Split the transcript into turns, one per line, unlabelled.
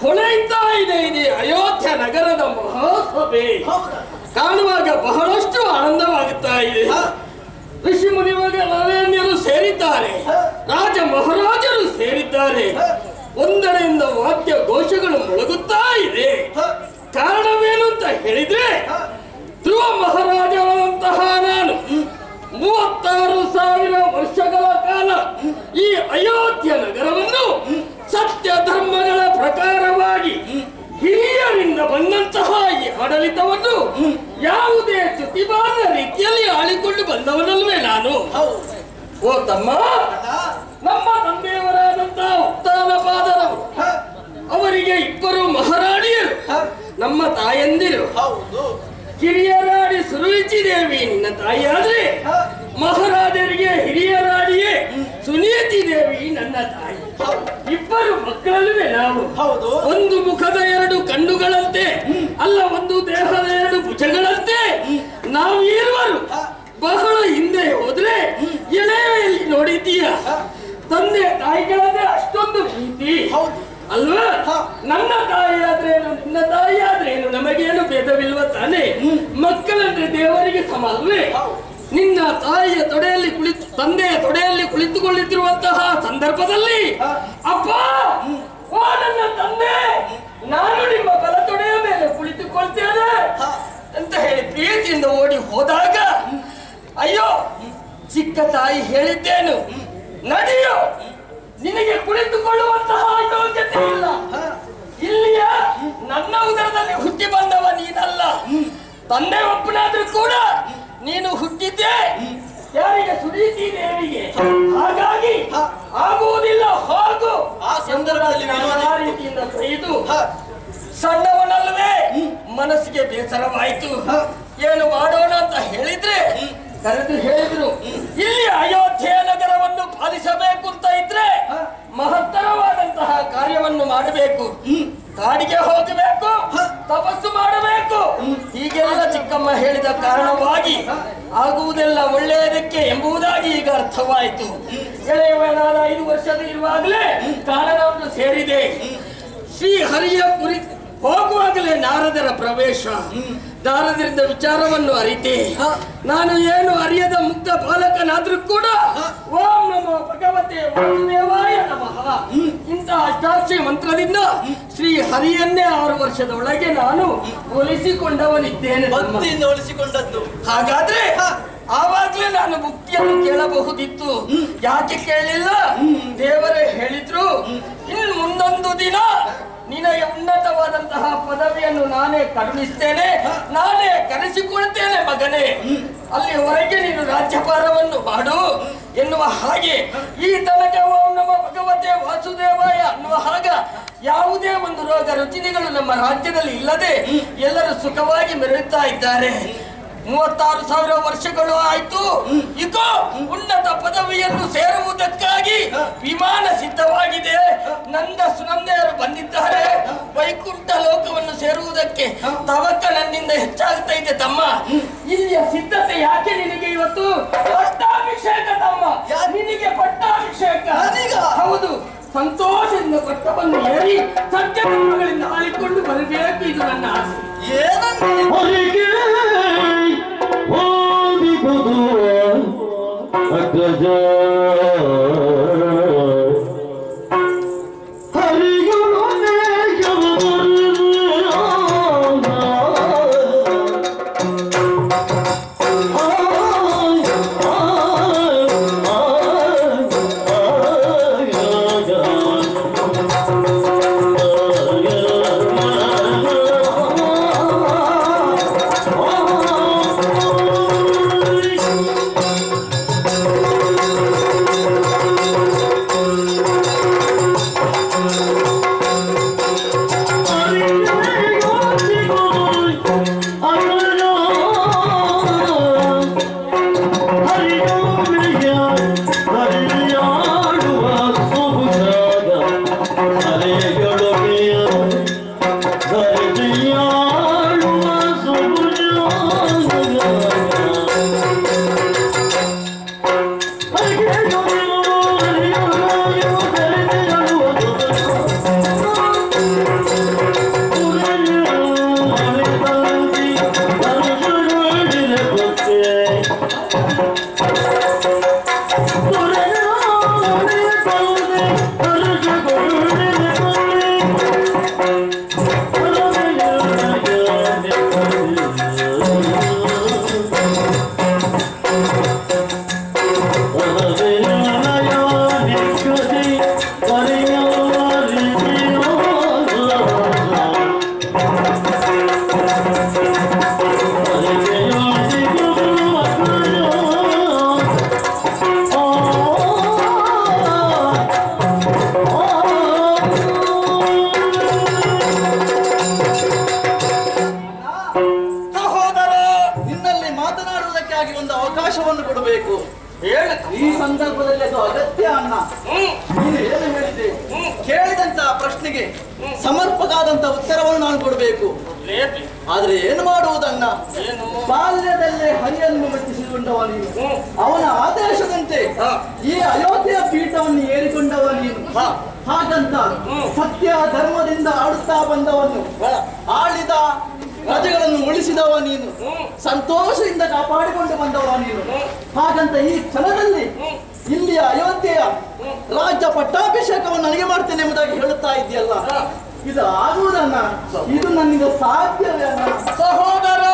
ಹೊಳೆಯುತ್ತಾ ಇದೆ ಇದೆ ಅಯೋಧ್ಯ ನಗರದ ಮಹಾಸಭೆ ಕಾಣುವಾಗ ಬಹಳಷ್ಟು ಆನಂದವಾಗುತ್ತಾ ಇದೆ ಋಷಿ ಮುನಿಮಗಳೆಲ್ಲರೂ ಸೇರಿದ್ದಾರೆ ರಾಜ ಮಹಾರಾಜರು ಸೇರಿದ್ದಾರೆ ಒಂದೆಡೆಯಿಂದ ವಾದ್ಯ ಘೋಷಗಳು ಮೊಳಗುತ್ತಾ ಇದೆ ಕಾರಣವೇನು ಅಂತ ಹೇಳಿದ್ರೆ ಧ್ರುವ ಮಹಾರಾಜರಂತಹ ನಾನು ಮೂವತ್ತಾರು ಸಾವಿರ ವರ್ಷಗಳ ಕಾಲ ಈ ಅಯೋಧ್ಯ ನಗರವನ್ನು ಸತ್ಯ ಧರ್ಮಗಳ ಪ್ರಕಾರವಾಗಿ ಹಿರಿಯರಿಂದ ಬಂದಂತಹ ಈ ಆಡಳಿತವನ್ನು ಯಾವುದೇ ಚ್ಯುತಿಬಾದ ರೀತಿಯಲ್ಲಿ ಆಳಿಕೊಂಡು ಬಂದವನಲ್ವೇ ನಾನು ಓ ತಮ್ಮ ನಮ್ಮ ತಂದೆಯವರಾದಂತಹ ಉತ್ತಾನಪಾದರು ಅವರಿಗೆ ಇಬ್ಬರು ಮಹಾರಾಣಿಯರು ನಮ್ಮ ತಾಯಂದಿರು
ಹೌದು
ಕಿರಿಯರಾಡಿ ಸುರುಚಿ ದೇವಿ ನಿನ್ನ ತಾಯಿಯಾದ್ರೆ ಮಹಾರಾಜರಿಗೆ ಹಿರಿಯರಾಡಿಯೇ ಸುನೀತಿ ದೇವಿ ನನ್ನ ತಾಯಿ ಇಬ್ಬರು ಮಕ್ಕಳಲ್ವೇ ನಾವು
ಹೌದು
ಒಂದು ಮುಖದ ಎರಡು ಕಣ್ಣುಗಳಂತೆ ಅಲ್ಲ ಒಂದು ದೇಹದ ಎರಡು ಭುಜಗಳಂತೆ ನಾವು ಇರುವರು ಬಹಳ ಹಿಂದೆ ಹೋದ್ರೆ ಎಳೆಯಲ್ಲಿ ನೋಡಿದ್ದೀಯ ತಂದೆ ತಾಯಿಗಳಂದ್ರೆ ಅಷ್ಟೊಂದು ಪ್ರೀತಿ
ಹೌದು
ಅಲ್ವಾ
ಹ.
ನನ್ನ ತಾಯಿ ಆದ್ರೇನು ನಿನ್ನ ತಾಯಿ ಆದ್ರೇನು ನಮಗೇನು ಭೇದವಿಲ್ವ ತಾನೆ ಮಕ್ಕಳಂದ್ರೆ ದೇವರಿಗೆ ಸಮ ಅಲ್ವೇ
ಹೌದು.
ನಿನ್ನ ತಾಯಿಯ ತೊಡೆಯಲ್ಲಿ ಕುಳಿತು ತಂದೆಯ ತೊಡೆಯಲ್ಲಿ ಕುಳಿತುಕೊಳ್ಳುತ್ತಿರುವಂತಹ ಸಂದರ್ಭದಲ್ಲಿ
ಹ.
ಅಪ್ಪ ಓ ನನ್ನ ತಂದೆ ನಾನು ನಿಮ್ಮ ಬಲ ತೊಡೆಯ ಮೇಲೆ ಕುಳಿತುಕೊಳ್ತೇನೆ
ಹ.
ಅಂತ ಹೇಳಿ ಪ್ರೀತಿಯಿಂದ ಓಡಿ ಹೋದಾಗ ಅಯ್ಯೋ ಚಿಕ್ಕ ತಾಯಿ ಹೇಳಿದ್ದೇನು ನಡೆಯೋ ನಿನಗೆ ಕುಳಿತುಕೊಳ್ಳುವಂತಹ ಯೋಗ್ಯತೆ ಇಲ್ಲ ಇಲ್ಲಿಯ ನನ್ನ ಉದರದಲ್ಲಿ ಹುಟ್ಟಿ ಬಂದವ ನೀನಲ್ಲ ತಂದೆ ಒಬ್ಬನಾದ್ರೂ ಕೂಡ ನೀನು ಹುಟ್ಟಿದ್ದೆ ಯಾರಿಗೆ ಸುನೀತಿ ದೇವಿಗೆ ಹಾಗಾಗಿ ಆಗುವುದಿಲ್ಲ ಹೋಗು
ಆ ಸಂದರ್ಭದಲ್ಲಿ
ಎಂದು
ವಿನೋದಿ-
ಆ ರೀತಿಯಿಂದ ಬೈದು
ಹ.
ಸಣ್ಣವನಲ್ವೇ ಮನಸ್ಸಿಗೆ ಬೇಸರವಾಯಿತು ಏನು ಮಾಡೋಣ ಅಂತ ಹೇಳಿದ್ರೆ ಕರೆದು ಹೇಳಿದ್ರು ಇಲ್ಲಿ ಅಯೋಧ್ಯೆ ನಗರವನ್ನು ಪಾಲಿಸಬೇಕು ಅಂತ ಇದ್ರೆ ಮಹತ್ತರವಾದಂತಹ ಕಾರ್ಯವನ್ನು ಮಾಡಬೇಕು ಕಾಡಿಗೆ ಹೋಗಬೇಕು ತಪಸ್ಸು ಮಾಡಬೇಕು ಹೀಗೆಲ್ಲ ಚಿಕ್ಕಮ್ಮ ಹೇಳಿದ ಕಾರಣವಾಗಿ ಆಗುವುದೆಲ್ಲ ಒಳ್ಳೆಯದಕ್ಕೆ ಎಂಬುದಾಗಿ ಈಗ ಅರ್ಥವಾಯಿತು ಎಳೆಯವನಾದ ಐದು ವರ್ಷದ ಇರುವಾಗಲೇ ಕಾರಣವನ್ನು ಸೇರಿದೆ ಶ್ರೀ ಹರಿಯ ಕುರಿ ಹೋಗುವಾಗಲೇ ನಾರದರ ಪ್ರವೇಶ ನಾರದರಿಂದ ವಿಚಾರವನ್ನು ಅರಿತೆ ನಾನು ಏನು ಅರಿಯದ ಮುಗ್ಧ ಬಾಲಕನಾದ್ರೂ ಕೂಡ ಓಂ ನಮೋ ಭಗವತೆ ವಾಸುದೇವಾಯ ನಮಃ ಇಂತಹ ಅಷ್ಟಾಕ್ಷಿ ಮಂತ್ರದಿಂದ ಶ್ರೀ ಹರಿಯನ್ನೇ ಆರು ವರ್ಷದ ಒಳಗೆ ನಾನು ಒಲಿಸಿಕೊಂಡವನಿದ್ದೇನೆ ತಮ್ಮ.
ಭಕ್ತಿಯಿಂದ ಉಳಿಸಿಕೊಂಡದ್ದು
ಹಾಗಾದ್ರೆ ಆವಾಗ್ಲೇ ನಾನು ಮುಕ್ತಿಯನ್ನು ಕೇಳಬಹುದಿತ್ತು ಯಾಕೆ ಕೇಳಲಿಲ್ಲ ದೇವರೇ ಹೇಳಿದ್ರು ಇನ್ನು ಮುಂದೊಂದು ದಿನ ನಿನಗೆ ಉನ್ನತವಾದಂತಹ ಪದವಿಯನ್ನು ನಾನೇ ಕರುಣಿಸ್ತೇನೆ ನಾನೇ ಕರೆಸಿಕೊಳ್ತೇನೆ ಮಗನೇ ಅಲ್ಲಿವರೆಗೆ ನೀನು ರಾಜ್ಯಭಾರವನ್ನು ಮಾಡು ಎನ್ನುವ ಹಾಗೆ ಈ ತನಕ ಓಂ ನಮ ಭಗವತೆ ವಾಸುದೇವಾಯ ಅನ್ನುವ ಹಾಗ ಯಾವುದೇ ಒಂದು ರೋಗ ರುಚಿನಿಗಳು ನಮ್ಮ ರಾಜ್ಯದಲ್ಲಿ ಇಲ್ಲದೆ ಎಲ್ಲರೂ ಸುಖವಾಗಿ ಮೆರೆಯುತ್ತಾ ಇದ್ದಾರೆ ಮೂವತ್ತಾರು ಸಾವಿರ ವರ್ಷಗಳು ಆಯ್ತು ಈಗ ಉನ್ನತ ಪದವಿಯನ್ನು ಸೇರುವುದಕ್ಕಾಗಿ ವಿಮಾನ ಸಿದ್ಧವಾಗಿದೆ ನಂದ ಸುನಂದೆಯರು ಬಂದಿದ್ದಾರೆ ವೈಕುಂಠ ಲೋಕವನ್ನು ಸೇರುವುದಕ್ಕೆ ತವಕ ನನ್ನಿಂದ ಹೆಚ್ಚಾಗ್ತಾ ಇದೆ ತಮ್ಮ ಇಲ್ಲಿಯ ಸಿದ್ಧತೆ ಯಾಕೆ ನಿನಗೆ ಇವತ್ತು ಪಟ್ಟಾಭಿಷೇಕ ತಮ್ಮ ನಿನಗೆ ಪಟ್ಟಾಭಿಷೇಕ
ನನಗ?
ಹೌದು ಸಂತೋಷದಿಂದ ಪಟ್ಟವನ್ನು ಏರಿ ಸತ್ಯಗಳಿಂದ ಆಳಿಕೊಂಡು ಬರಬೇಕು ಇದು ನನ್ನ ಆಸೆ
ಏನಂತ
ಹೊರಗೆ ಹೋಗಿಬುದು ಅಗ್ರಜ ಹರಿಯುವನೇ
ಹ ಮಾಡಬೇಕು
ಹೇಳು
ಈ ಸಂದರ್ಭದಲ್ಲಿ ಅದು ಅಗತ್ಯ ಅಣ್ಣ
ಹ್ಮ್
ನೀನು ಏನು ಹೇಳಿದೆ
ಹ್ಮ್.
ಕೇಳಿದಂತ ಪ್ರಶ್ನೆಗೆ ಸಮರ್ಪಕಾದಂತ ಉತ್ತರವನ್ನು ನಾನು ಕೊಡಬೇಕು
ಲೇಪಿ
ಆದ್ರೆ ಏನು ಮಾಡುವುದಣ್ಣ
ಏನು
ಬಾಲ್ಯದಲ್ಲೇ ಹರಿಯನ್ನು ಮೆಚ್ಚಿಸಿಕೊಂಡವ ನೀನು
ಹ್ಮ್.
ಅವನ ಆದೇಶದಂತೆ
ಹಾ.
ಈ ಅಯೋಧ್ಯೆಯ ಪೀಠವನ್ನು ಏರಿಕೊಂಡವ ನೀನು
ಹಾ.
ಹಾಗಂತ
ಹ್ಮ್.
ಸತ್ಯ ಧರ್ಮದಿಂದ ಆಡುತ್ತಾ ಬಂದವನು
ಹಾ.
ಆಳಿದ ಪ್ರಜೆಗಳನ್ನು ಉಳಿಸಿದವ ನೀನು
ಹ್ಮ್.
ಸಂತೋಷದಿಂದ ಕಾಪಾಡಿಕೊಂಡು ಬಂದವ ನೀನು
ಹ್ಮ್.
ಹಾಗಂತ ಈ ಕ್ಷಣದಲ್ಲಿ
ಹ್ಮ್.
ಇಲ್ಲಿಯ ಅಯೋಧ್ಯೆಯ ರಾಜ್ಯ ಪಟ್ಟಾಭಿಷೇಕವನ್ನು ನನಗೆ ಮಾಡ್ತೇನೆ ಎಂಬುದಾಗಿ ಹೇಳುತ್ತಾ ಇದೆಯಲ್ಲ
ಹಾ.
ಇದು ಆಗುವುದನ್ನ ಇದು ನನ್ನಿಂದ ಸಾಧ್ಯವೇ ಅಲ್ಲ
ಸಹೋದರ